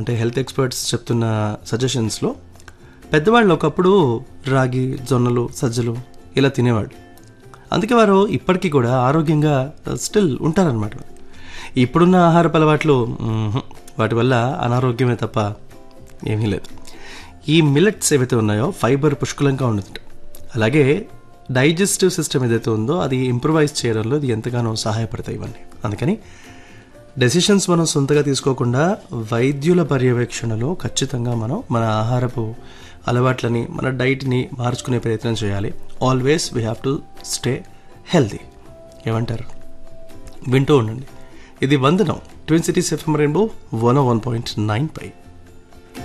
అంటే health experts చెప్తున్న సజెషన్స్లో పెద్దవాళ్ళు ఒకప్పుడు రాగి జొన్నలు సజ్జలు ఇలా తినేవాళ్ళు అందుకే వారు ఇప్పటికీ కూడా ఆరోగ్యంగా స్టిల్ ఉంటారనమాట ఇప్పుడున్న ఆహారపు అలవాట్లు మ్మ్హ్, వాటి వల్ల అనారోగ్యమే తప్ప ఏమీ లేదు ఈ మిల్లెట్స్ ఏవైతే ఉన్నాయో ఫైబర్ పుష్కలంగా ఉంటుంది అలాగే డైజెస్టివ్ సిస్టమ్ ఏదైతే ఉందో అది ఇంప్రూవైజ్ చేయడంలో ఇది ఎంతగానో సహాయపడతాయి ఇవన్నీ అందుకని డెసిషన్స్ మనం సొంతగా తీసుకోకుండా వైద్యుల పర్యవేక్షణలో ఖచ్చితంగా మనం మన ఆహారపు అలవాట్లని మన డైట్ని మార్చుకునే ప్రయత్నం చేయాలి always we have to stay healthy ఏమంటారు వింటూ ఉండండి ఇది వందనం twin cities FM rainbow one one point nine పై